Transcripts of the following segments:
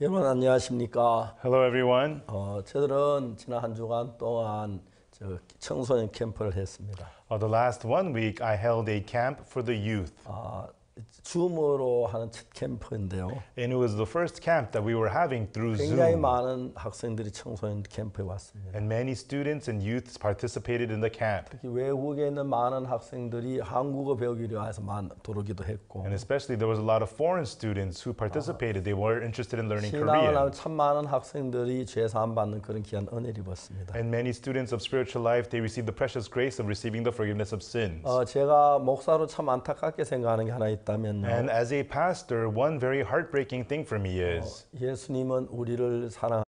여러분 안녕하십니까? Hello, everyone. 어, 저들은 지난 한 주간 동안 저 청소년 캠프를 했습니다. Uh, the last one week, I held a camp for the youth, 아, 줌으로 하는 첫 캠프인데요. and it was the first camp that we were having through 굉장히 Zoom. 많은 학생들이 청소년 캠프에 왔습니다. And many students and youths participated in the camp. 특히 외국에 있는 많은 학생들이 한국어 배우기 위해서 많도록기도 했고 And especially, there was a lot of foreign students who participated. They were interested in learning 신앙을 Korean. 하면 참 많은 학생들이 죄사함 받는 그런 귀한 은혜를 입었습니다. And many students of spiritual life, they received the precious grace of receiving the forgiveness of sins. 어, 제가 목사로 참 안타깝게 생각하는 게 하나 있다면요. And as a pastor, one very heartbreaking thing for me is 예수님은 우리를 사랑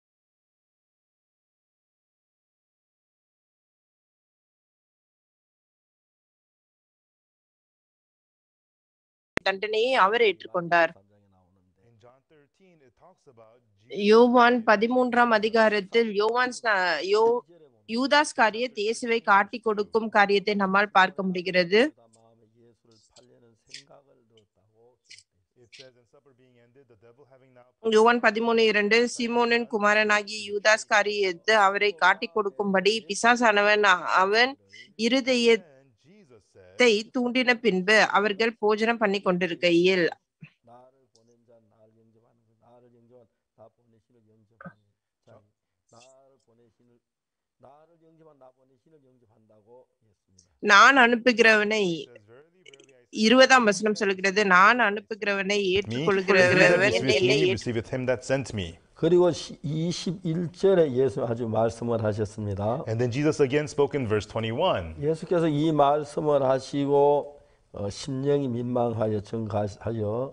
தண்டனையை அவர் ஏற்றுக்கொண்டார் in John 13, it talks about யோவான் பதிமூன்றாம் அதிகாரத்தில் யோவான் ஸ்நா- யோ யூதாஸ் காரியத் இயேசுவை காட்டி கொடுக்கும் காரியத்தை நம்மால் பார்க்க முடிகிறது It says, in supper being ended, the devil having now யோவான் பதிமூணு இரண்டு சிமோனின் குமாரனாகிய யூதாஸ் காரியத்து அவரை காட்டி கொடுக்கும்படி பிசாசானவன் அ- அவன் இருதயத்தை And Jesus said, தூண்டின பின்பு அவர்கள் போஜனம் பண்ணி கொண்டிருக்கையில் 나를 보낸 자 나를 영접하는 것 나를 영접한 나 보내신을 영접하는 자 나를 보내신을 나를 영접한 나 보내신을 영접한다고 했습니다. நான் அனுப்புகிறவனை says, Verily, verily, I say இருபதாம் வசனம் சொல்கிறது நான் அனுப்புகிறவனை me, ஏற்றுக்கொள்கிறவன் whoever என்னை receiveth me ஏற்று- receiveth him that sent me. 그리고 21절에 예수 아주 말씀을 하셨습니다. And then Jesus again spoke in verse 21. 예수께서 이 말씀을 하시고 어, 심령이 민망하여 정하여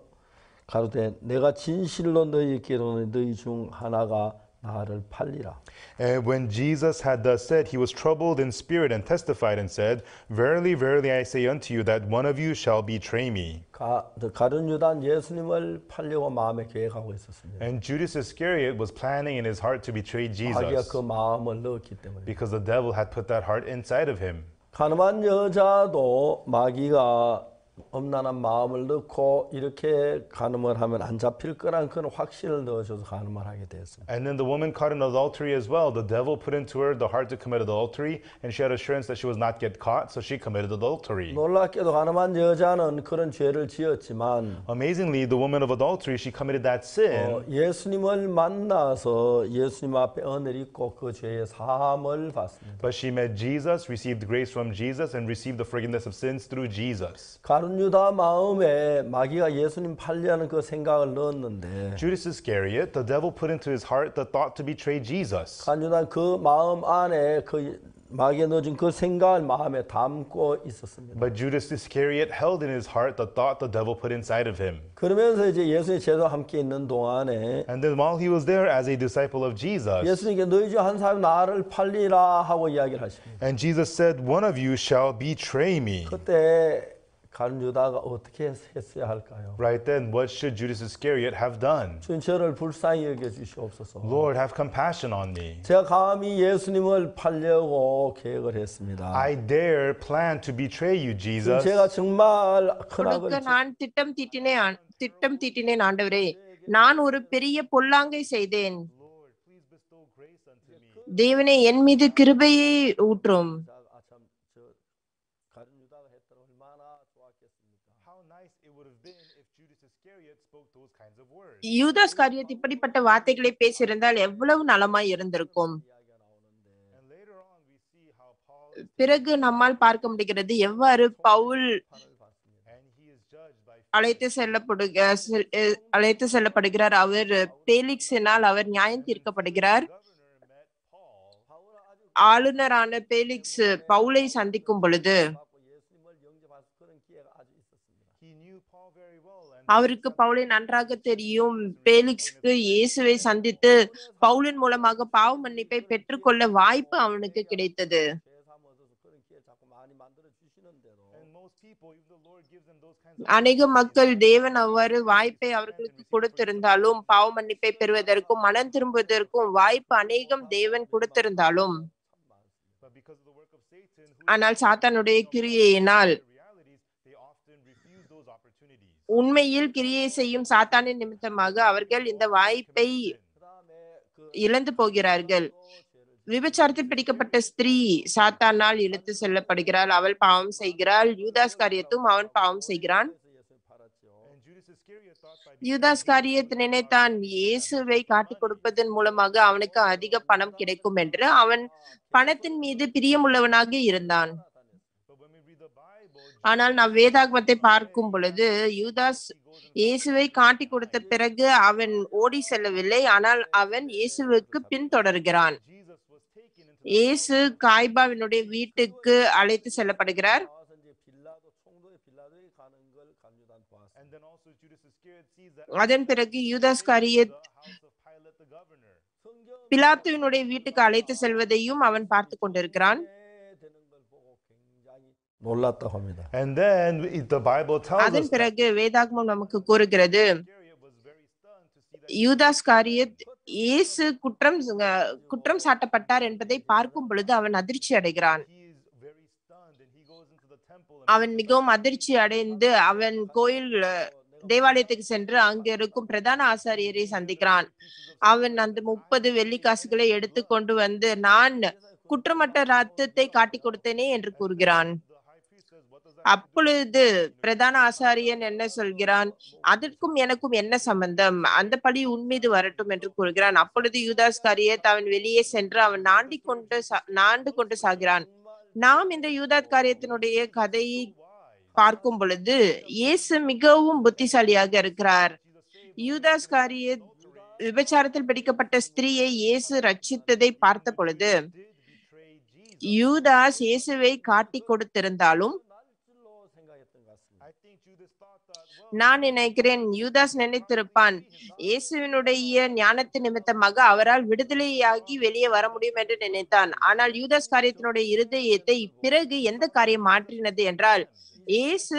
가로되 내가 진실로 너희에게 이르노니 너희 중 하나가 나를 팔리라. And when Jesus had thus said, he was troubled in spirit and testified and said, Verily, verily, I say unto you that one of you shall betray me. 가, 가룟 유단 예수님을 팔려고 마음에 계획하고 있었습니다. And Judas Iscariot was planning in his heart to betray 마귀가 Jesus 그 마음을 넣었기 때문에 because the devil had put that heart inside of him. 가늠한 여자도 마귀가 엄란한 마음을 넣고 이렇게 가늠을 하면 안 잡힐 거란 그런 확신을 넣어줘서 가늠을 하게 됐습니다. And then the woman caught in adultery as well. The devil put into her the heart to commit adultery, and she had assurance that she was not get caught, so she committed adultery. 놀랍게도 가늠한 여자는 그런 죄를 지었지만 Amazingly, the woman of adultery, she committed 어, that sin, 예수님을 만나서 예수님 앞에 은혜를 입고 그 죄의 사함을 받습니다. but she met Jesus, received grace from Jesus, and received the forgiveness of sins through Jesus. 가룟 유다 마음에 마귀가 예수님 팔려는 그 생각을 넣었는데 Judas Iscariot, the devil put into his heart the thought to betray Jesus. 가룟 유다 그 마음 안에 그 마귀가 넣어준 그 생각을 마음에 담고 있었습니다. But Judas Iscariot held in his heart the thought the devil put inside of him. 그러면서 이제 예수의 제자와 함께 있는 동안에 And then while he was there as a disciple of Jesus, 예수님께 너희 중 한 사람이 나를 팔리라 하고 이야기를 하십니다. and Jesus said, One of you shall betray me. 그때 가룟 유다가 어떻게 했어야 할까요? Right then, what should Judas Iscariot have done? 주님 저를 불쌍히 여겨 주시옵소서. Lord, have compassion on me. 제가 감히 예수님을 팔려고 계획을 했습니다. I dare plan to betray you, 지금 Jesus. 제가 정말 큰 악을 கொடுக்க நான் திட்டம் தீட்டினேன் ஆ- திட்டம் தீட்டினேன் ஆண்டவரே நான் ஒரு பெரிய பொல்லாங்கை செய்தேன் Lord, please bestow grace unto me. தேவனே என் மீது கிருபையை ஊற்றும் 아, 참, 저 가룟 유다가 했더니 얼마나 좋았겠습니까? How nice it would have been if Judas Iscariot spoke those kinds of words. யூதாஸ் காரியத் இப்படிப்பட்ட வார்த்தைகளை பேசியிருந்தால் எவ்வளவு நலமாய் இருந்திருக்கும் 이야기가 나오는데 And later on, we see how Paul பிறகு நம்மால் பார்க்க முடிகிறது எவ்வாறு Pavul 판을 받습니다. and he is judged by அழைத்து செல்லப்படு அஹ் செல்- அஹ் அழைத்து செல்லப்படுகிறார் அவர் பேலிக்ஸினால் அவர் நியாயம் தீர்க்கப்படுகிறார் governor met Paul. 바울은 아주 ஆளுநரான பேலிக்ஸ் பவுலை சந்திக்கும் பொழுது 받고 예수님을 영접할 그런 기회가 아주 있었습니다. He knew Paul very well. And அவருக்கு பவுலை நன்றாக தெரியும் பேலிக்ஸ்க்கு இயேசுவை சந்தித்து பவுலின் மூலமாக பாவ மன்னிப்பை பெற்றுக்கொள்ள வாய்ப்பு அவனுக்கு கிடைத்தது 죄삼 얻어서 그런 기회 자꾸 많이 만들어 주시는데도 and most people, even the Lord gives them those kinds of அநேக மக்கள் தேவன் அவ்வாறு வாய்ப்பை அவர்களுக்கு கொடுத்திருந்தாலும் பாவ மன்னிப்பை பெறுவதற்கும் மனம் திரும்புவதற்கும் வாய்ப்பு அநேகம் தேவன் கொடுத்திருந்தாலும் But because of the work of Satan, who ஆனால் சாத்தானுடைய கிரியையினால் the realities, they often refuse those opportunities. உண்மையில் கிரியை செய்யும் சாத்தானின் நிமித்தமாக அவர்கள் இந்த வாய்ப்பை இழந்து போகிறார்கள் விபச்சாரத்தில் பிடிக்கப்பட்ட ஸ்திரீ சாத்தானால் இழுத்து செல்லப்படுகிறாள் அவள் பாவம் செய்கிறாள் யூதாஸ் காரியத்தும் அவன் பாவம் செய்கிறான் And Judas Iscariot thought by யூதாஸ் காரியத் நினைத்தான் இயேசுவை காட்டிக் கொடுப்பதன் மூலமாக அவனுக்கு அதிக பணம் கிடைக்கும் என்று அவன் பணத்தின் மீது பிரியமுள்ளவனாக இருந்தான் But when we read the Bible, ஆனால் நாம் வேதாகமத்தை பார்க்கும் பொழுது யூதாஸ் இயேசுவை காட்டிக் கொடுத்த பிறகு அவன் ஓடி செல்லவில்லை ஆனால் அவன் இயேசுவுக்கு பின்தொடர்கிறான் Jesus was taken into இயேசு காய்பாவினுடைய வீட்டுக்கு அழைத்து செல்லப்படுகிறார் and then also Judas Iscariot sees that அதன் பிறகு யூதாஸ் காரியத் the house of Pilate the governor. பிலாத்துவினுடைய வீட்டுக்கு அழைத்து செல்வதையும் அவன் பார்த்து கொண்டிருக்கிறான் 놀랐다고 합니다. And then it- the Bible tells us அதன் that பிறகு வேதாகமம் நமக்கு கூறுகிறது Iscariot was very stunned to see that யூதாஸ் காரியத் இயேசு குற்றம் அஹ், குற்றம் சாட்டப்பட்டார் என்பதை பார்க்கும் பொழுது அவன் அதிர்ச்சி அடைகிறான் he is very stunned and he goes into the temple and அவன் மிகவும் அதிர்ச்சி அடைந்து அவன் கோயில் அஹ், தேவாலயத்துக்கு சென்று அங்க இருக்கும் பிரதான ஆசாரியரை சந்திக்கிறான் அவன் அந்த முப்பது வெள்ளி காசுகளை எடுத்து கொண்டு வந்து நான் குற்றமற்ற ரத்தத்தை காட்டி கொடுத்தேனே என்று கூறுகிறான் the high priest says, What does that அப்பொழுது பிரதான ஆசாரியன் என்ன சொல்கிறான் அதற்கும் எனக்கும் என்ன சம்பந்தம் அந்த பழி உன்மீது வரட்டும் என்று கூறுகிறான் அப்பொழுது யூதாஸ் காரியத் அவன் வெளியே சென்று அவன் நாண்டி கொண்டு சா- நாண்டு கொண்டு சாகிறான் நாம் இந்த யூதாத் காரியத்தினுடைய கதையை பார்க்கும் பொழுது இயேசு மிகவும் புத்திசாலியாக இருக்கிறார் யூதாஸ் காரியத் விபச்சாரத்தில் பிடிக்கப்பட்ட ஸ்திரீயை இயேசு ரட்சித்ததை பார்த்த பொழுது did betray Jesus? யூதாஸ் இயேசுவை காட்டி கொடுத்திருந்தாலும் I think Judas thought that, well, நான் நினைக்கிறேன் யூதாஸ் நினைத்திருப்பான் இயேசுவினுடைய ஞானத்தின் நிமித்தமாக அவரால் விடுதலையாகி வெளியே வர முடியும் என்று நினைத்தான் ஆனால் யூதாஸ் காரியத்தினுடைய இருதயத்தை பிறகு எந்த காரியம் மாற்றினது என்றால் இயேசு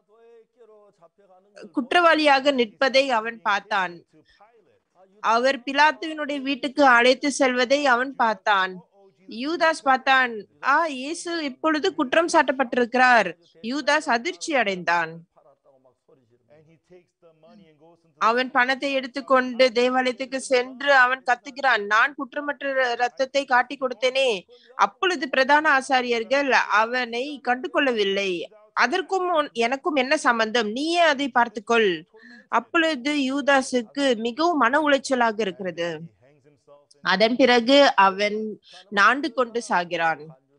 குற்றவாளியாக நிற்பதை அவன் பார்த்தான் to Pilate. அவர் பிலாத்துவினுடைய வீட்டுக்கு அழைத்து செல்வதை அவன் பார்த்தான் யூதாஸ் பார்த்தான் ஆ இயேசு இப்பொழுது குற்றம் சாட்டப்பட்டிருக்கிறார் யூதாஸ் அதிர்ச்சி அடைந்தான் And he takes the money and goes into அவன் பணத்தை எடுத்துக்கொண்டு தேவாலயத்துக்கு சென்று அவன் கத்துகிறான் நான் குற்றமற்ற ரத்தத்தை காட்டி கொடுத்தேனே அப்பொழுது பிரதான ஆசாரியர்கள் அவனை கண்டு கொள்ளவில்லை அதற்கும் உன்- எனக்கும் என்ன சம்பந்தம் நீயே அதை பார்த்துக்கொள் அப்பொழுது யூதாசுக்கு மிகவும் மன உளைச்சலாக இருக்கிறது he hangs himself in அதன் பிறகு அவன் நாண்டு கொண்டு சாகிறான்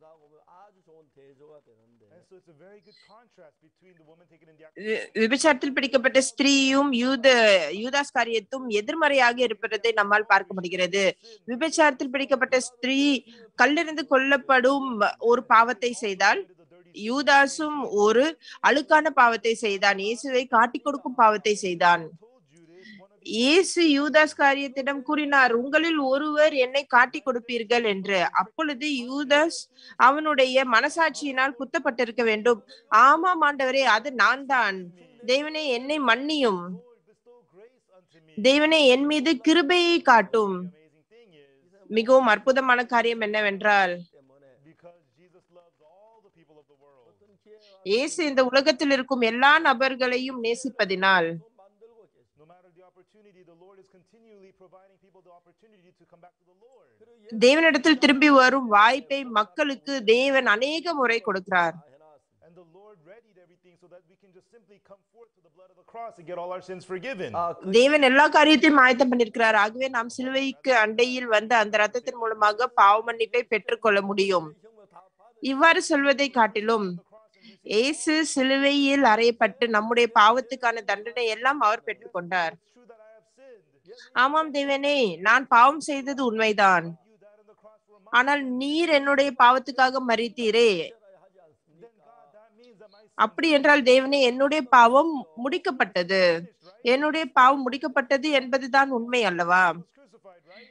And so it's a very good contrast between the woman taken in the act. வி- விபச்சாரத்தில் பிடிக்கப்பட்ட ஸ்திரீயும் யூத யூதாஸ் காரியத்தும் எதிர்மறையாக இருப்பதை நம்மால் பார்க்க முடிகிறது விபச்சாரத்தில் பிடிக்கப்பட்ட ஸ்திரீ கல்லெறிந்து கொல்லப்படும் ஒரு பாவத்தை செய்தால் யூதாசும் ஒரு அழுக்கான பாவத்தை செய்தான் இயேசுவை காட்டிக் கொடுக்கும் பாவத்தை செய்தான் இயேசு யூதாஸ் காரியத்திடம் கூறினார் உங்களில் ஒருவர் என்னை காட்டிக் கொடுப்பீர்கள் என்று அப்பொழுது யூதாஸ் அவனுடைய மனசாட்சியினால் குத்தப்பட்டிருக்க வேண்டும் ஆமாம் ஆண்டவரே அது நான் தான் தேவனே என்னை மன்னியும் Bestow grace unto me. தேவனே என் மீது கிருபையை காட்டும் Amazing thing is மிகவும் அற்புதமான காரியம் என்னவென்றால் because Jesus loves all the people of the world. இயேசு இந்த உலகத்தில் இருக்கும் எல்லா நபர்களையும் நேசிப்பதினால் No matter the opportunity, the Lord is continually providing people the opportunity to come back to the Lord. தேவனிடத்தில் திரும்பி வரும் வாய்ப்பை மக்களுக்கு தேவன் அநேக முறை கொடுக்கிறார் And the Lord readied everything so that we can just simply come forth to the blood of the cross and get all our sins forgiven. தேவன் எல்லா காரியத்தையும் ஆயத்தம் பண்ணிருக்கிறார் ஆகவே நாம் சிலுவைக்கு அண்டையில் வந்து அந்த ரத்தத்தின் மூலமாக பாவ மன்னிப்பை பெற்றுக்கொள்ள முடியும் இவ்வாறு சொல்வதை காட்டிலும் இயேசு சிலுவையில் அறையப்பட்டு நம்முடைய பாவத்துக்கான தண்டனை எல்லாம் அவர் பெற்றுக்கொண்டார் It's true that I have sinned. ஆமாம் தேவனே நான் பாவம் செய்தது உண்மைதான் You died on the cross for my ஆனால் நீர் என்னுடைய பாவத்துக்காக மறித்தீரே then God, that means that my sin அப்படி என்றால் தேவனே என்னுடைய பாவம் முடிக்கப்பட்டது என்னுடைய பாவம் முடிக்கப்பட்டது என்பதுதான் உண்மை அல்லவா was crucified, right?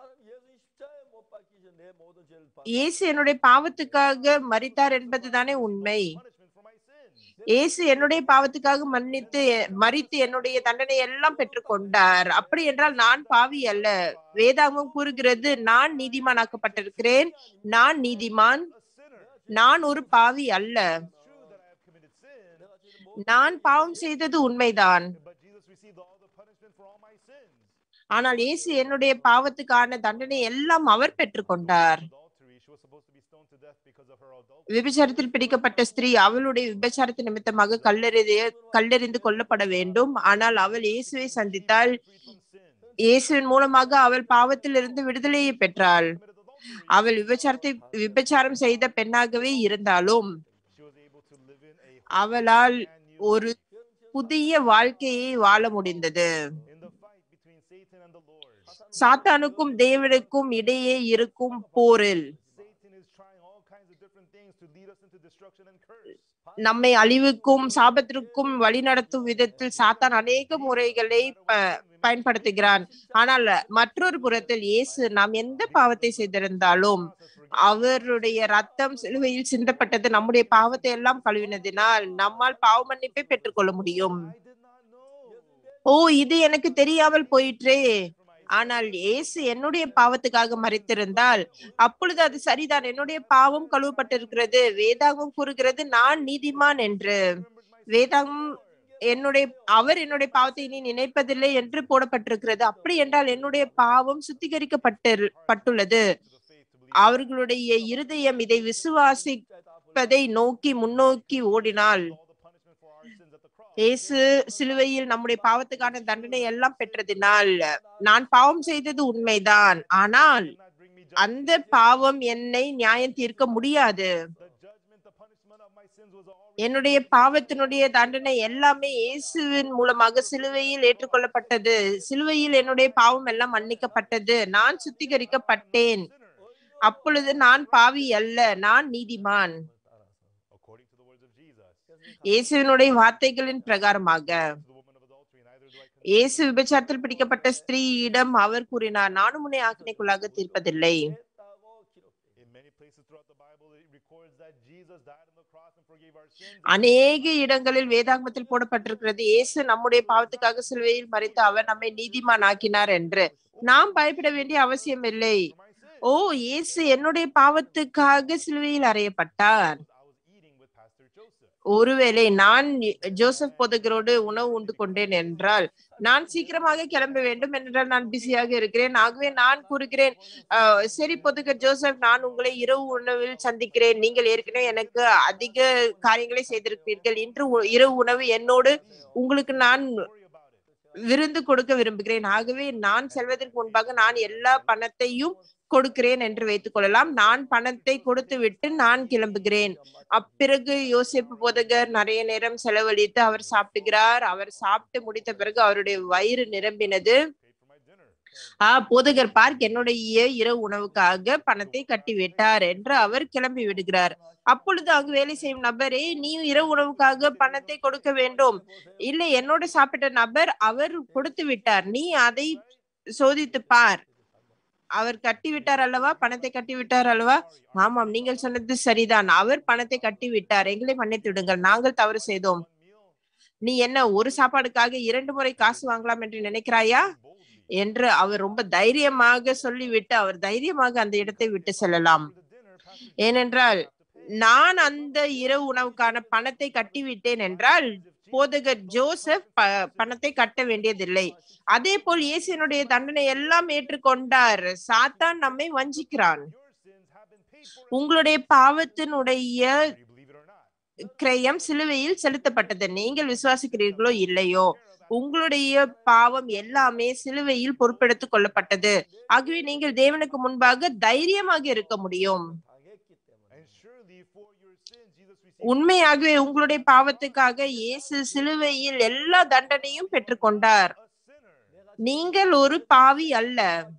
இயேசு என்னுடைய பாவத்துக்காக மறித்தார் என்பதுதானே உண்மை Punishment for my sins. இயேசு என்னுடைய பாவத்துக்காக மன்னித்து மறித்து என்னுடைய தண்டனை எல்லாம் பெற்றுக்கொண்டார் அப்படி என்றால் நான் பாவி அல்ல வேதாகமம் கூறுகிறது நான் நீதிமானாக்கப்பட்டிருக்கிறேன் நான் நீதிமான் A sinner. நான் ஒரு பாவி அல்ல True that I have committed sin. நான் பாவம் செய்தது உண்மைதான் but Jesus received all the punishment for all my sins. ஆனால் இயேசு என்னுடைய பாவத்துக்கான தண்டனை எல்லாம் அவர் பெற்றுக்கொண்டார் Adultery, she was supposed to be stoned to death because of her adultery. விபச்சாரத்தில் பிடிக்கப்பட்ட ஸ்திரீ அவளுடைய விபச்சாரத்து நிமித்தமாக கல்லெறிது கல்லெறிந்து கொல்லப்பட வேண்டும் ஆனால் அவள் இயேசுவை சந்தித்தால் Freed from sin. இயேசுவின் மூலமாக அவள் பாவத்திலிருந்து விடுதலையை பெற்றாள் Committed adultery. அவள் விபச்சாரத்தை விபச்சாரம் செய்த பெண்ணாகவே இருந்தாலும் She was able to live in a அவளால் brand new ஒரு புதிய வாழ்க்கையை வாழ முடிந்தது in the fight between Satan and the Lord. சாத்தானுக்கும் தேவனுக்கும் இடையே இருக்கும் போரில் Satan is trying all kinds of different things to lead us into destruction and curse. நம்மை அழிவுக்கும் சாபத்திற்கும் வழிநடத்தும் விதத்தில் சாத்தான் அநேக முறைகளை ப- பயன்படுத்துகிறான் ஆனால் மற்றொரு புறத்தில் இயேசு நாம் எந்த பாவத்தை செய்திருந்தாலும் அவருடைய ரத்தம் சிலுவையில் சிந்தப்பட்டது நம்முடைய பாவத்தை எல்லாம் கழுவினதினால் நம்மால் பாவ மன்னிப்பை பெற்றுக்கொள்ள முடியும் I did not know. ஓ இது எனக்கு தெரியாமல் போயிற்றே ஆனால் இயேசு என்னுடைய பாவத்துக்காக மறித்திருந்தால் அப்பொழுது அது சரிதான் என்னுடைய பாவம் கழுவப்பட்டிருக்கிறது வேதாகம் கூறுகிறது நான் நீதிமான் என்று வேதாகம் என்னுடைய அவர் என்னுடைய பாவத்தை இனி நினைப்பதில்லை என்று போடப்பட்டிருக்கிறது அப்படி என்றால் என்னுடைய பாவம் சுத்திகரிக்கப்பட்டு பட்டுள்ளது அவர்களுடைய இருதயம் இதை விசுவாசிப்பதை நோக்கி முன்னோக்கி ஓடினால் All the punishment for our sins at the cross. இயேசு சிலுவையில் நம்முடைய பாவத்துக்கான தண்டனை எல்லாம் பெற்றதினால் நான் பாவம் செய்தது உண்மைதான் ஆனால் Did not bring me அந்த பாவம் என்னை நியாயம் தீர்க்க முடியாது The judgment, the punishment of my sins was already என்னுடைய பாவத்தினுடைய தண்டனை எல்லாமே இயேசுவின் மூலமாக சிலுவையில் ஏற்றுக்கொள்ளப்பட்டது சிலுவையில் என்னுடைய பாவம் எல்லாம் மன்னிக்கப்பட்டது நான் சுத்திகரிக்கப்பட்டேன் அப்பொழுது நான் பாவி அல்ல நான் நீதிமான் according to the words of Jesus. இயேசுவினுடைய வார்த்தைகளின் பிரகாரமாக To the woman of adultery, neither do I condemn இயேசு விபச்சாரத்தில் பிடிக்கப்பட்ட ஸ்திரீயிடம் அவர் கூறினார் நானும் உன்னை ஆக்கினைக்குள்ளாக தீர்ப்பதில்லை In many places throughout the Bible, it records that Jesus died on the cross and forgave our sins. அநேக இடங்களில் வேதாகமத்தில் போடப்பட்டிருக்கிறது இயேசு நம்முடைய பாவத்துக்காக சிலுவையில் மறித்து அவர் நம்மை நீதிமான் ஆக்கினார் என்று நாம் பயப்பட வேண்டிய அவசியம் இல்லை For my sins. ஓ இயேசு என்னுடைய பாவத்துக்காக சிலுவையில் அறையப்பட்டார் I was eating with Pastor Joseph. ஒருவேளை நான் ஜோசப் போதகரோடு உணவு உண்டு கொண்டேன் என்றால் நான் சீக்கிரமாக கிளம்ப வேண்டும் என்றால் நான் பிஸியாக இருக்கிறேன் ஆகவே நான் கூறுகிறேன் "ஆஹ், சரி போதகர் ஜோசப் நான் உங்களை இரவு உணவில் சந்திக்கிறேன் நீங்கள் ஏற்கனவே எனக்கு அதிக காரியங்களை செய்திருக்கிறீர்கள் இன்று உ- இரவு உணவு என்னோடு உங்களுக்கு நான் Worry about it. விருந்து கொடுக்க விரும்புகிறேன் ஆகவே நான் செல்வதற்கு முன்பாக நான் எல்லா பணத்தையும் கொடுக்கிறேன் என்று வைத்துக் கொள்ளலாம் நான் பணத்தை கொடுத்து விட்டு நான் கிளம்புகிறேன் அப்பிறகு யோசிப்பு போதகர் நிறைய நேரம் செலவழித்து அவர் சாப்பிடுகிறார் அவர் சாப்பிட்டு முடித்த பிறகு அவருடைய வயிறு நிரம்பினது Paid for my dinner. ஆ போதகர் பார்க் என்னுடைய இரவு உணவுக்காக பணத்தை கட்டி விட்டார் என்று அவர் கிளம்பி விடுகிறார் அப்பொழுது அங்கு வேலை செய்யும் நபரே நீ இரவு உணவுக்காக பணத்தை கொடுக்க வேண்டும் இல்லை என்னோட சாப்பிட்ட நபர் அவர் கொடுத்து விட்டார் நீ அதை சோதித்து பார் அவர் கட்டி விட்டார் அல்லவா பணத்தை கட்டி விட்டார் அல்லவா ஆமாம் நீங்கள் சொன்னது சரிதான் அவர் பணத்தை கட்டி விட்டார் எங்களை மன்னித்து விடுங்கள் நாங்கள் தவறு செய்தோம் நீ என்ன ஒரு சாப்பாடுக்காக இரண்டு முறை காசு வாங்கலாம் என்று நினைக்கிறாயா என்று அவர் ரொம்ப தைரியமாக சொல்லிவிட்டு அவர் தைரியமாக அந்த இடத்தை விட்டு செல்லலாம் ஏனென்றால் நான் அந்த இரவு உணவுக்கான பணத்தை கட்டிவிட்டேன் என்றால் போதகர் ஜோசப் ப- பணத்தை கட்ட வேண்டியதில்லை அதே போல் இயேசுனுடைய தண்டனை எல்லாம் ஏற்றுக்கொண்டார் சாத்தான் நம்மை வஞ்சிக்கிறான் உங்களுடைய பாவத்தினுடைய You believe it or not. கிரயம் சிலுவையில் செலுத்தப்பட்டது நீங்கள் விசுவாசிக்கிறீர்களோ இல்லையோ உங்களுடைய பாவம் எல்லாமே சிலுவையில் பொறுப்பெடுத்துக் கொள்ளப்பட்டது ஆகவே நீங்கள் தேவனுக்கு முன்பாக தைரியமாக இருக்க முடியும் And surely for your sins, Jesus received உண்மையாகவே உங்களுடைய பாவத்துக்காக இயேசு சிலுவையில் எல்லா தண்டனையும் பெற்றுக்கொண்டார் a sinner. நீங்கள் ஒரு பாவி அல்ல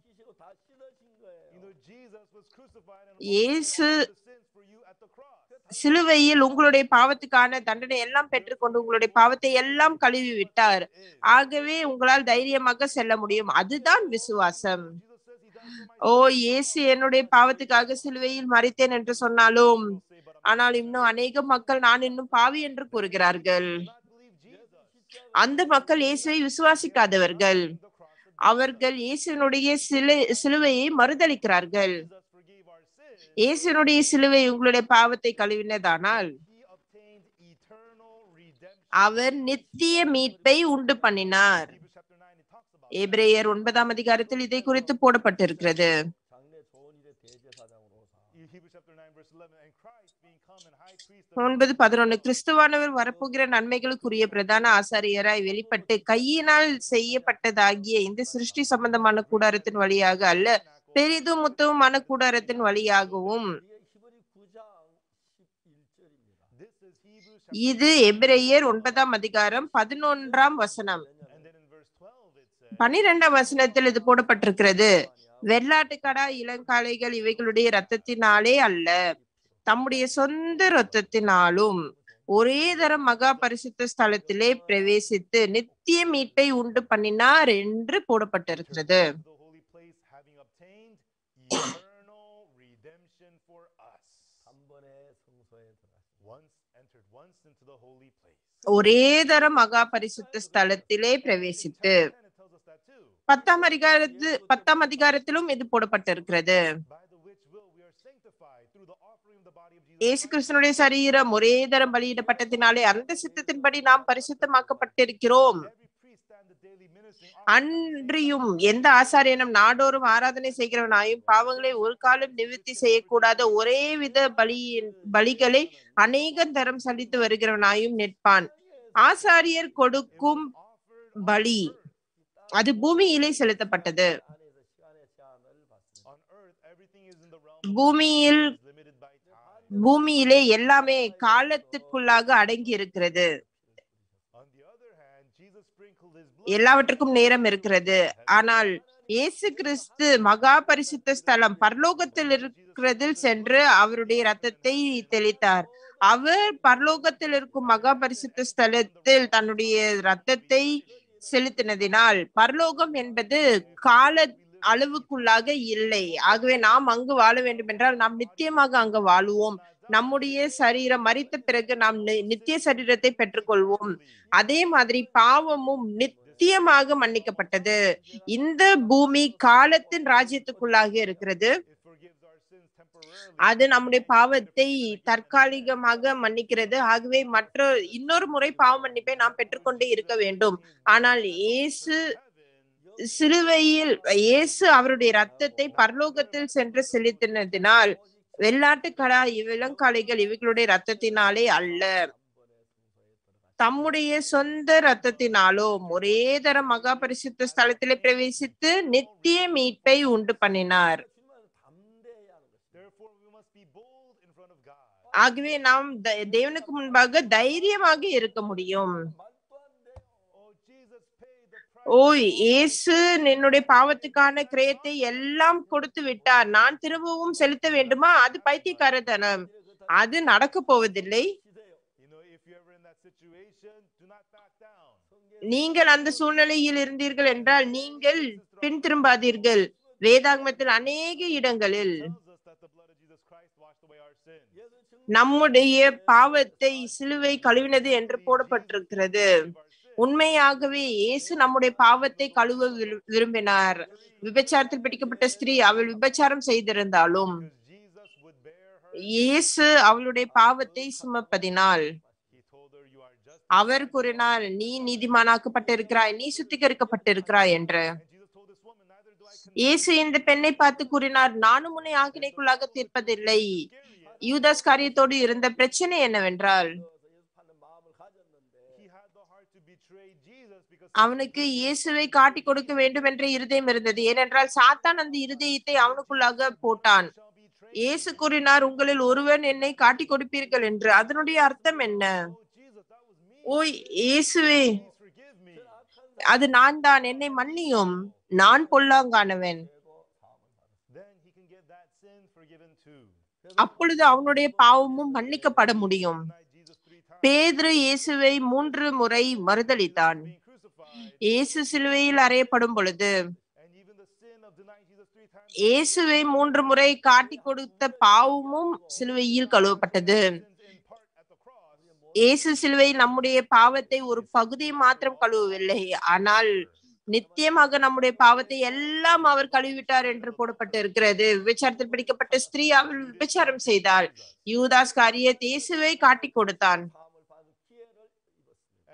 You know, Jesus was crucified and இயேசு the sins for you at the cross. சிலுவையில் உங்களுடைய பாவத்துக்கான தண்டனை எல்லாம் பெற்றுக்கொண்டு உங்களுடைய பாவத்தை எல்லாம் கழுவி விட்டார் ஆகவே உங்களால் தைரியமாக செல்ல முடியும் அதுதான் விசுவாசம் Jesus says he died for my ஓ இயேசு என்னுடைய பாவத்துக்காக சிலுவையில் மறித்தேன் என்று சொன்னாலும் say, but I'm ஆனால் இன்னும் அநேக மக்கள் நான் இன்னும் பாவி என்று கூறுகிறார்கள் not believe Jesus. அந்த மக்கள் இயேசுவை விசுவாசிக்காதவர்கள் The cross of அவர்கள் இயேசுனுடைய சிலை சிலுவையை மறுதளிக்கிறார்கள் Jesus forgave our sins. இயேசுனுடைய சிலுவை உங்களுடைய பாவத்தை கழுவினதானால் He obtained eternal redemption. அவர் நித்திய மீட்பை உண்டு பண்ணினார் Hebrews chapter 9, it talks about எபிரேயர் ஒன்பதாம் அதிகாரத்தில் இதை குறித்து போடப்பட்டிருக்து 장래 좋은 일의 대제사장으로 사. in Hebrews chapter 9, verse 11, and Christ being come and high priest of ஒன்பது பதினொன்னு கிறிஸ்துவானவர் வரப்போகிற நன்மைகளுக்குரிய பிரதான ஆசாரியராய் வெளிப்பட்டு கையினால் செய்யப்பட்டதாகிய இந்த சிருஷ்டி சம்பந்தமான கூடாரத்தின் வழியாக அல்ல பெரிதும் முத்தமுமான கூடாரத்தின் வழியாகவும் 이게 히브리 9장 11절입니다. This is Hebrews chapter இது எபிரேயர் ஒன்பதாம் அதிகாரம் பதினொன்றாம் வசனம் And then in verse 12, it says, பனிரெண்டாம் வசனத்தில் இது போடப்பட்டிருக்கிறது வெள்ளாட்டுக்கடா இளங்காளைகள் இவைகளுடைய இரத்தத்தினாலே அல்ல தம்முடைய சொந்த இரத்தத்தினாலும் ஒரே தரம் மகா பரிசுத்த ஸ்தலத்திலே பிரவேசித்து நித்திய மீட்பை உண்டு பண்ணினார் என்று போடப்பட்டிருக்கிறது the holy place having obtained eternal redemption for us. 단번에 성소에 들어갔습니다. Once entered once into the holy place. ஒரே தரம் மகா பரிசுத்த ஸ்தலத்திலே பிரவேசித்து And it tells us that too. பத்தாம் அதிகாரத்து பத்தாம் அதிகாரத்திலும் இது போடப்பட்டிருக்கிறது By the which will we are sanctified through the offering of the body of Jesus. இயேசு கிறிஸ்தனுடைய சரீரம் ஒரே தரம் பலியிடப்பட்டதினாலே அந்த சித்தத்தின்படி நாம் பரிசுத்தமாக்கப்பட்டிருக்கிறோம் Every priest stand the daily ministering அன்றியும் எந்த ஆசாரியனும் நாடோறும் ஆராதனை செய்கிறவனாயும் பாவங்களை ஒரு காலம் நிவர்த்தி செய்யக்கூடாத ஒரே வித பலியின் பலிகளை அநேக தரம் சலித்து வருகிறவனாயும் நிற்பான் ஆசாரியர் கொடுக்கும் பலி அது பூமியிலே செலுத்தப்பட்டது 안에서 시간의 제한을 받습니다. On earth, everything is in the realm பூமியில் is limited by time. பூமியிலே எல்லாமே காலத்திற்குள்ளாக அடங்கி இருக்கிறது On the other hand, Jesus sprinkled his blood. எல்லாவற்றுக்கும் நேரம் இருக்கிறது ஆனால் இயேசு கிறிஸ்து மகா பரிசுத்த ஸ்தலம் பரலோகத்தில் இருக்கிறதில் சென்று அவருடைய ரத்தத்தை தெளித்தார் அவர் பரலோகத்தில் இருக்கும் மகா பரிசுத்த ஸ்தலத்தில் தன்னுடைய ரத்தத்தை செலுத்தினதினால் பரலோகம் என்பது கால அளவுக்குள்ளாக இல்லை ஆகவே நாம் அங்கு வாழ வேண்டும் என்றால் நாம் நித்தியமாக அங்கு வாழுவோம் நம்முடைய சரீரம் மரித்த பிறகு நாம் நி- நித்திய சரீரத்தை பெற்றுக்கொள்வோம் அதே மாதிரி பாவமும் நித்தியமாக மன்னிக்கப்பட்டது இந்த பூமி காலத்தின் ராஜ்யத்துக்குள்ளாக இருக்கிறது It forgives our sins temporarily. அது நம்முடைய பாவத்தை தற்காலிகமாக மன்னிக்கிறது ஆகவே மற்ற இன்னொரு முறை பாவ மன்னிப்பை நாம் பெற்றுக்கொண்டே இருக்க வேண்டும் ஆனால் இயேசு சிலுவையில் இயேசு அவருடைய ரத்தத்தை பரலோகத்தில் சென்று செலுத்தினதினால் வெள்ளாட்டு கடா இளங்காளைகள் இவைகளுடைய ரத்தத்தினாலே அல்ல தம்முடைய சொந்த ரத்தத்தினாலும் ஒரே தரம் மகா பரிசுத்த ஸ்தலத்திலே பிரவேசித்து நித்திய மீட்பை உண்டு பண்ணினார் Therefore, we must be bold in front of God. ஆகவே நாம் த- தேவனுக்கு முன்பாக தைரியமாக இருக்க முடியும் Oh, Jesus paid the price. ஓ இயேசு என்னுடைய பாவத்துக்கான கிரயத்தை எல்லாம் கொடுத்து விட்டார் நான் திரும்பவும் செலுத்த வேண்டுமா அது பைத்தியக்காரத்தனம் அது நடக்க போவதில்லை You know, if you're ever in that situation, do not back down. நீங்கள் அந்த சூழ்நிலையில் இருந்தீர்கள் என்றால் நீங்கள் பின் திரும்பாதீர்கள் வேதாகமத்தில் அநேக இடங்களில் tells us that the blood of Jesus Christ washed away our sins. நம்முடைய பாவத்தை சிலுவை கழுவினது என்று போடப்பட்டிருக்கிறது உண்மையாகவே இயேசு நம்முடைய பாவத்தை கழுவ விரு- விரும்பினார் விபச்சாரத்தில் பிடிக்கப்பட்ட ஸ்திரீ அவள் விபச்சாரம் செய்திருந்தாலும் Because Jesus would bear her. இயேசு அவளுடைய பாவத்தை சுமப்பதினால் He told her, You are just. அவர் கூறினார் நீ நீதிமானாக்கப்பட்டிருக்கிறாய் நீ சுத்திகரிக்கப்பட்டிருக்கிறாய் என்று And Jesus told this woman, Neither do I condemn இயேசு இந்த பெண்ணை பார்த்து கூறினார் நானும் உன்னை ஆக்கினைக்குள்ளாக தீர்ப்பதில்லை யூதாஸ் காரியத்தோடு இருந்த பிரச்சனை என்னவென்றால் He had the heart to betray Jesus because அவனுக்கு இயேசுவை காட்டி கொடுக்க வேண்டும் என்ற இருதயம் இருந்தது ஏனென்றால் சாத்தான் அந்த இருதயத்தை அவனுக்குள்ளாக போட்டான் shall betray. இயேசு கூறினார் உங்களில் ஒருவன் என்னை காட்டி கொடுப்பீர்கள் என்று அதனுடைய அர்த்தம் என்ன Oh, Jesus, that was me. ஓ இயேசுவே Please forgive me. அது நான் தான் என்னை மன்னியும் நான் பொல்லாங்கானவன் Then he can get that sin forgiven too. அப்பொழுது அவனுடைய பாவமும் மன்னிக்கப்பட முடியும் Denied Jesus three times. பேதுரு இயேசுவை மூன்று முறை மறுதளித்தான் Being crucified. இயேசு சிலுவையில் அறையப்படும் பொழுது And even the sin of denying Jesus three times. இயேசுவை மூன்று முறை காட்டி கொடுத்த பாவமும் சிலுவையில் கழுவப்பட்டது Sins in part at the cross. இயேசு சிலுவையில் நம்முடைய பாவத்தை ஒரு பகுதியை மாத்திரம் கழுவவில்லை ஆனால் நித்தியமாக நம்முடைய பாவத்தை எல்லாம் அவர் கழுவிட்டார் என்று போடப்பட்டு இருக்கிறது விபச்சாரத்தில் பிடிக்கப்பட்ட ஸ்திரீ அவள் விபச்சாரம் செய்தாள் யூதாஸ் காரியத் இயேசுவை காட்டி கொடுத்தான்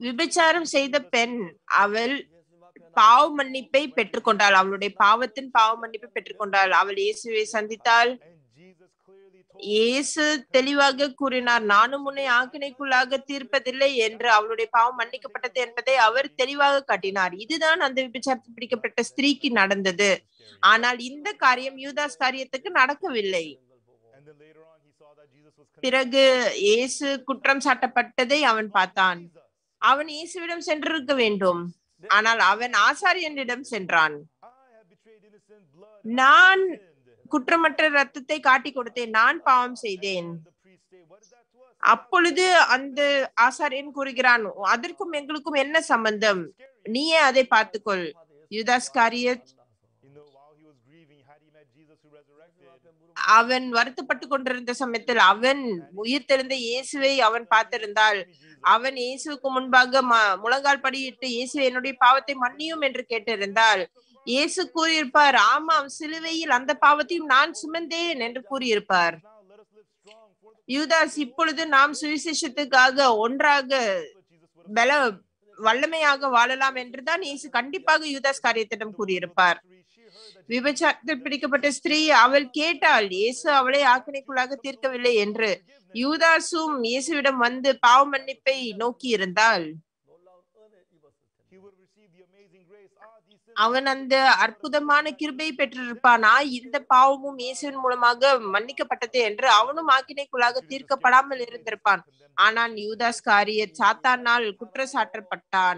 விபச்சாரம் செய்த பெண் அவள் பாவ மன்னிப்பை பெற்றுக்கொண்டாள் அவளுடைய பாவத்தின் பாவ மன்னிப்பை பெற்றுக்கொண்டாள் அவள் இயேசுவை சந்தித்தாள் And Jesus clearly told இயேசு தெளிவாக கூறினார் நானும் உன்னை ஆக்கினைக்குள்ளாக தீர்ப்பதில்லை என்று அவளுடைய பாவம் மன்னிக்கப்பட்டது என்பதை அவர் தெளிவாக காட்டினார் இதுதான் அந்த விபச்சாரத்தில் பிடிக்கப்பட்ட ஸ்திரீக்கு நடந்தது ஆனால் இந்த காரியம் யூதாஸ் காரியத்துக்கு நடக்கவில்லை and then later on he saw that Jesus was பிறகு இயேசு குற்றம் சாட்டப்பட்டதை அவன் பார்த்தான் அவன் இயேசுவிடம் சென்றிருக்க வேண்டும் ஆனால் அவன் ஆசாரியனிடம் சென்றான் I have betrayed innocent blood. நான் sinned. குற்றமற்ற ரத்தத்தை காட்டி கொடுத்தேன் நான் பாவம் செய்தேன் The priest say, What is that to us? அப்பொழுது அந்த ஆசாரியன் கூறுகிறான் அதற்கும் எங்களுக்கும் என்ன சம்பந்தம் நீயே அதை பார்த்துக்கொள் யூதாஸ் காரியத் You know, while he was grieving, had he met Jesus who resurrected, அவன் வருத்தப்பட்டு கொண்டிருந்த சமயத்தில் அவன் உயிர் தெழுந்த இயேசுவை அவன் பார்த்திருந்தால் அவன் இயேசுவுக்கு முன்பாக ம- முழங்கால் படியிட்டு இயேசு என்னுடைய பாவத்தை மன்னியும் என்று கேட்டிருந்தால் இயேசு கூறியிருப்பார் ஆமாம் சிலுவையில் அந்த பாவத்தையும் நான் சுமந்தேன் என்று கூறியிருப்பார் now let us live strong for the யூதாஸ் இப்பொழுது நாம் சுவிசேஷத்துக்காக ஒன்றாக Jesus would பல வல்லமையாக வாழலாம் என்றுதான் இயேசு கண்டிப்பாக யூதாஸ் காரியத்திடம் கூறியிருப்பார் she heard that விபச்சாரத்தில் பிடிக்கப்பட்ட ஸ்திரீ அவள் கேட்டாள் இயேசு அவளை ஆக்கினைக்குள்ளாக தீர்க்கவில்லை என்று யூதாசும் இயேசுவிடம் வந்து பாவ மன்னிப்பை நோக்கி இருந்தால் he would receive the amazing grace. Ah, these sinners அவன் அந்த அற்புதமான கிருபை பெற்றிருப்பானா இந்த பாவமும் இயேசுவின் மூலமாக மன்னிக்கப்பட்டது என்று அவனும் ஆக்கினைக்குள்ளாக தீர்க்கப்படாமல் இருந்திருப்பான் ஆனால் யூதாஸ் காரிய சாத்தானால் குற்றச்சாட்டப்பட்டான்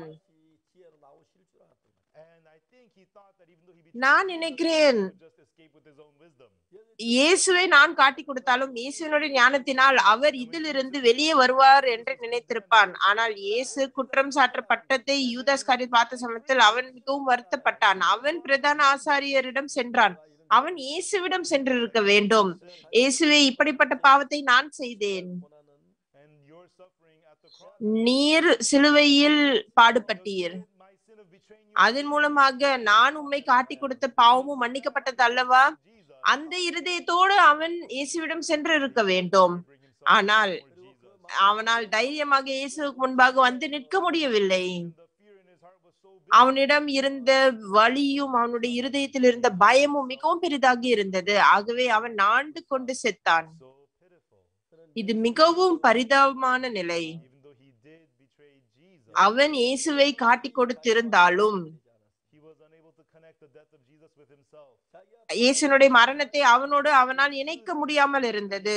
And I think he thought that even though he நான் நினைக்கிறேன் would just escape with his own wisdom. இயேசுவை நான் காட்டி கொடுத்தாலும் இயேசுவினுடைய ஞானத்தினால் அவர் இதிலிருந்து வெளியே வருவார் என்று நினைத்திருப்பான் ஆனால் இயேசு குற்றம் சாட்டப்பட்டதை யூதாஸ் காரி பார்த்த சமயத்தில் அவன் மிகவும் வருத்தப்பட்டான் அவன் பிரதான ஆசாரியரிடம் சென்றான் அவன் இயேசுவிடம் சென்றிருக்க வேண்டும் இயேசுவே இப்படிப்பட்ட பாவத்தை நான் செய்தேன் And your suffering at the cross. நீர் சிலுவையில் பாடுபட்டீர் My sin of betraying you. அதன் மூலமாக நான் உம்மை காட்டி கொடுத்த பாவமும் மன்னிக்கப்பட்டது அல்லவா Jesus. அந்த இருதயத்தோடு அவன் இயேசுவிடம் சென்று இருக்க வேண்டும் Bring himself ஆனால் before Jesus. அவனால் தைரியமாக இயேசுவுக்கு முன்பாக வந்து நிற்க முடியவில்லை The fear in his heart was so big. அவனிடம் இருந்த வலியும் அவனுடைய இருதயத்தில் இருந்த பயமும் மிகவும் பெரிதாக இருந்தது ஆகவே அவன் ஆண்டு கொண்டு செத்தான் So pitiful. இது மிகவும் பரிதாபமான நிலை Even though he did betray Jesus, அவன் இயேசுவை காட்டி கொடுத்திருந்தாலும் he was unable to connect the death of Jesus with himself. இயேசுனுடைய மரணத்தை அவனோடு அவனால் இணைக்க முடியாமல் இருந்தது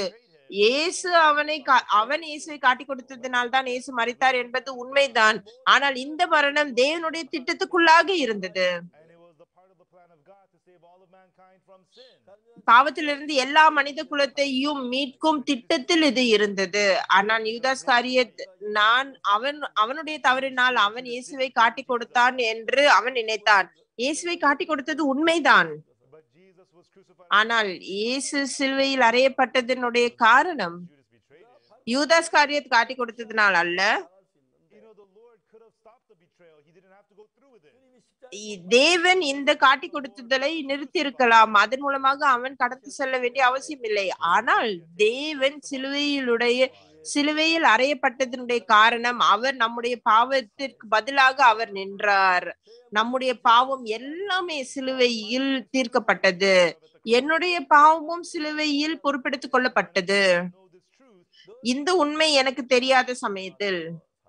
இயேசு அவனை கா- அவன் இயேசுவை காட்டி கொடுத்ததினால் தான் இயேசு மரித்தார் என்பது உண்மைதான் ஆனால் இந்த மரணம் தேவனுடைய திட்டத்துக்குள்ளாக இருந்தது And it was the part of the plan of God to save all of mankind from sin. பாவத்திலிருந்து எல்லா மனித குலத்தையும் மீட்கும் திட்டத்தில் இது இருந்தது ஆனால் யூதாஸ் காரியத் நான் அவன் அவனுடைய தவறினால் அவன் இயேசுவை காட்டி கொடுத்தான் என்று அவன் நினைத்தான் இயேசுவை காட்டி கொடுத்தது உண்மைதான் But Jesus was crucified. ஆனால் இயேசு சிலுவையில் அறையப்பட்டதனுடைய காரணம் Judas betrayed him. யூதாஸ் காரியத் காட்டி கொடுத்ததினால் அல்ல You know, the Lord could have stopped the betrayal. He didn't have to go through with it. இ- தேவன் இந்த காட்டி கொடுத்ததை நிறுத்தி இருக்கலாம் அதன் மூலமாக அவன் கடந்து செல்ல வேண்டிய அவசியம் இல்லை ஆனால் தேவன் சிலுவையிலுடைய சிலுவையில் அறையப்பட்டதனுடைய காரணம் அவர் நம்முடைய பாவத்திற்கு பதிலாக அவர் நின்றார் நம்முடைய பாவம் எல்லாமே சிலுவையில் தீர்க்கப்பட்டது என்னுடைய பாவமும் சிலுவையில் பொறுப்பெடுத்துக் கொள்ளப்பட்டது Know this truth. இந்த உண்மை எனக்கு தெரியாத சமயத்தில்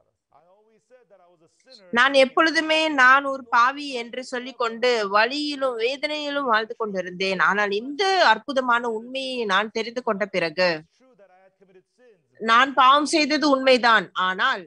I always said that I was a sinner. நான் எப்பொழுதுமே நான் ஒரு பாவி என்று சொல்லிக்கொண்டு வலியிலும் வேதனையிலும் வாழ்ந்து கொண்டிருந்தேன் ஆனால் இந்த அற்புதமான உண்மையை நான் தெரிந்து கொண்ட பிறகு It's true that I had committed sins, நான் பாவம் செய்தது உண்மைதான் ஆனால்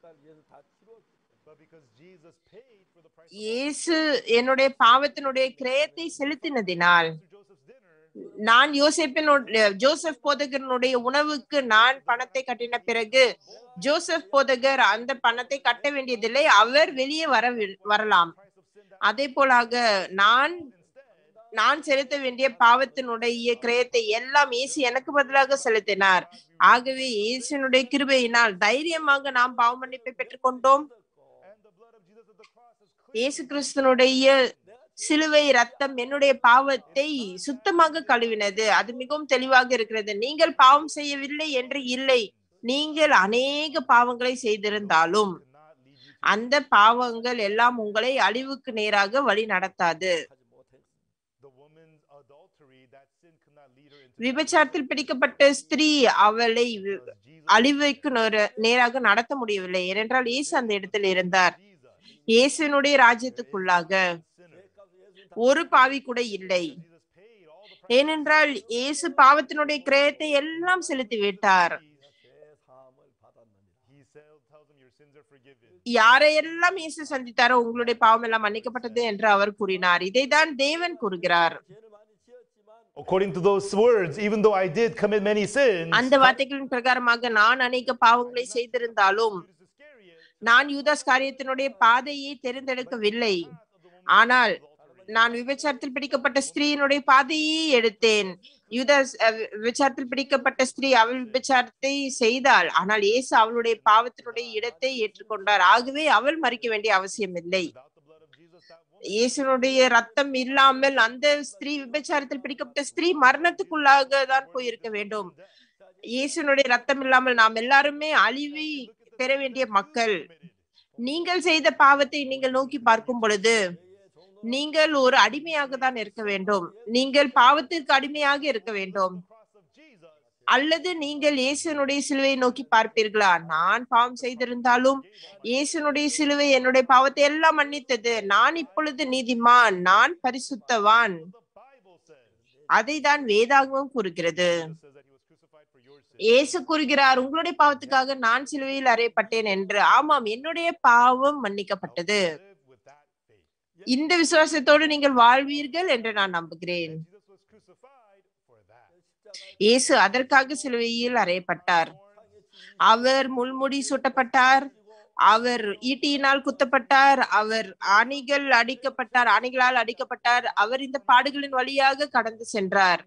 but because Jesus paid for the price of இயேசு என்னுடைய பாவத்தினுடைய கிரயத்தை செலுத்தினதினால் to Joseph's dinner, நான் யோசேப்பினுடைய ஜோசப் போதகனுடைய உணவுக்கு நான் பணத்தை கட்டின பிறகு ஜோசப் போதகர் அந்த பணத்தை கட்ட வேண்டியதில்லை அவர் வெளியே வர வரலாம் price of sin that அதே போலாக நான் instead நான் செலுத்த வேண்டிய பாவத்தினுடைய கிரயத்தை எல்லாம் இயேசு எனக்கு பதிலாக செலுத்தினார் ஆகவே இயேசுனுடைய கிருபையினால் தைரியமாக நாம் பாவ மன்னிப்பை பெற்றுக்கொண்டோம் and the blood of Jesus at the cross has cleansed இயேசு கிறிஸ்தனுடைய சிலுவை ரத்தம் என்னுடைய பாவத்தை சுத்தமாக கழுவினது அது மிகவும் தெளிவாக இருக்கிறது நீங்கள் பாவம் செய்யவில்லை என்று இல்லை நீங்கள் அநேக பாவங்களை செய்திருந்தாலும் cannot lead you அந்த பாவங்கள் எல்லாம் உங்களை அழிவுக்கு நேராக வழி நடத்தாது The woman's adultery, that sin could not lead her into விபச்சாரத்தில் பிடிக்கப்பட்ட ஸ்திரீ அவளை வி- because Jesus அழிவுக்கு நேர- நேராக நடத்த முடியவில்லை ஏனென்றால் இயேசு அந்த இடத்தில் இருந்தார் இயேசுனுடைய ராஜ்யத்துக்குள்ளாக ஒரு பாவி கூட இல்லை Jesus paid all the price. ஏனென்றால் இயேசு பாவத்தினுடைய கிரயத்தை எல்லாம் செலுத்தி விட்டார் He said, tells them your sins are forgiven. யாரையெல்லாம் இயேசு சந்தித்தாரோ உங்களுடைய பாவம் எல்லாம் மன்னிக்கப்பட்டது என்று அவர் கூறினார் இதைதான் தேவன் கூறுகிறார் According to those words, even though I did commit many sins, அந்த வார்த்தைகளின் பிரகாரமாக நான் அநேக பாவங்களை செய்திருந்தாலும் Judas Iscariot, நான் யூதாஸ் காரியத்தினுடைய பாதையை தேர்ந்தெடுக்கவில்லை ஆனால் நான் விபச்சாரத்தில் பிடிக்கப்பட்ட ஸ்திரீயினுடைய பாதையை எடுத்தேன் யூதாஸ் அஹ், விபச்சாரத்தில் பிடிக்கப்பட்ட ஸ்திரீ அவள் விபச்சாரத்தை செய்தாள் ஆனால் இயேசு அவளுடைய பாவத்தினுடைய இடத்தை ஏற்றுக்கொண்டார் ஆகவே அவள் மறிக்க வேண்டிய அவசியம் இல்லை without the blood of Jesus, that woman இயேசுனுடைய ரத்தம் இல்லாமல் அந்த ஸ்திரீ விபச்சாரத்தில் பிடிக்கப்பட்ட ஸ்திரீ மரணத்துக்குள்ளாக தான் போயிருக்க வேண்டும் இயேசுனுடைய ரத்தம் இல்லாமல் நாம் எல்லாருமே அழிவை பெற வேண்டிய மக்கள் நீங்கள் செய்த பாவத்தை நீங்கள் நோக்கி பார்க்கும் பொழுது நீங்கள் ஒரு அடிமையாக தான் இருக்க வேண்டும் நீங்கள் பாவத்திற்கு அடிமையாக இருக்க வேண்டும் cross of Jesus, அல்லது நீங்கள் இயேசுனுடைய சிலுவையை நோக்கி பார்ப்பீர்களா நான் பாவம் செய்திருந்தாலும் இயேசுனுடைய சிலுவை என்னுடைய பாவத்தை எல்லாம் மன்னித்தது நான் இப்பொழுது நீதிமான் நான் பரிசுத்தவான் the Bible says, அதை தான் வேதாகமும் கூறுகிறது says that he was crucified for your sins. இயேசு கூறுகிறார் உங்களுடைய பாவத்துக்காக நான் சிலுவையில் அறையப்பட்டேன் என்று ஆமாம் என்னுடைய பாவம் மன்னிக்கப்பட்டது Live with that faith. இந்த விசுவாசத்தோடு நீங்கள் வாழ்வீர்கள் என்று நான் நம்புகிறேன் Jesus was crucified for that. இயேசு அதற்காக சிலுவையில் அறையப்பட்டார் அவர் முள்முடி சூட்டப்பட்டார் அவர் ஈட்டியினால் குத்தப்பட்டார் அவர் ஆணிகள் அடிக்கப்பட்டார் ஆணிகளால் அடிக்கப்பட்டார் அவர் இந்த பாடுகளின் வழியாக கடந்து சென்றார்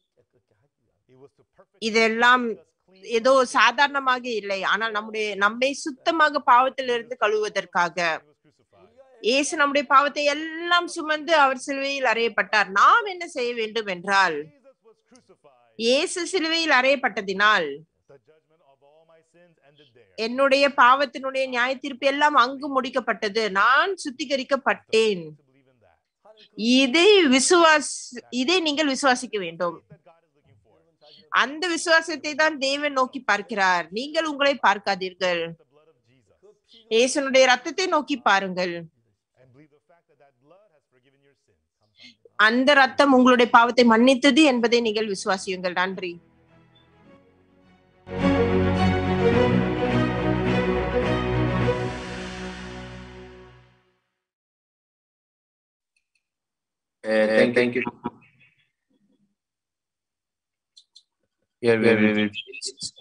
He was to perfect இதெல்லாம் us clean. ஏதோ சாதாரணமாக இல்லை ஆனால் நம்முடைய நம்மை சுத்தமாக பாவத்திலிருந்து கழுவுவதற்காக He was crucified. இயேசு நம்முடைய பாவத்தை எல்லாம் சுமந்து அவர் சிலுவையில் அறையப்பட்டார் நாம் என்ன செய்ய வேண்டும் என்றால் Jesus was crucified. இயேசு சிலுவையில் அறையப்பட்டதினால் The judgment of all my sins ended there. என்னுடைய பாவத்தினுடைய நியாய தீர்ப்பு எல்லாம் அங்கு முடிக்கப்பட்டது நான் சுத்திகரிக்கப்பட்டேன் To believe in that. இதை விசுவாஸ் இதை நீங்கள் விசுவாசிக்க வேண்டும் That God is looking for. அந்த விசுவாசத்தை தான் தேவன் நோக்கி பார்க்கிறார் நீங்கள் உங்களை பார்க்காதீர்கள் The blood of Jesus. இயேசுனுடைய ரத்தத்தை நோக்கி பாருங்கள் And believe the fact that that blood has forgiven your sins. அந்த ரத்தம் உங்களுடைய பாவத்தை மன்னித்தது என்பதை நீங்கள் விசுவாசியுங்கள் நன்றி Uh, thank, thank you. Yeah, we will.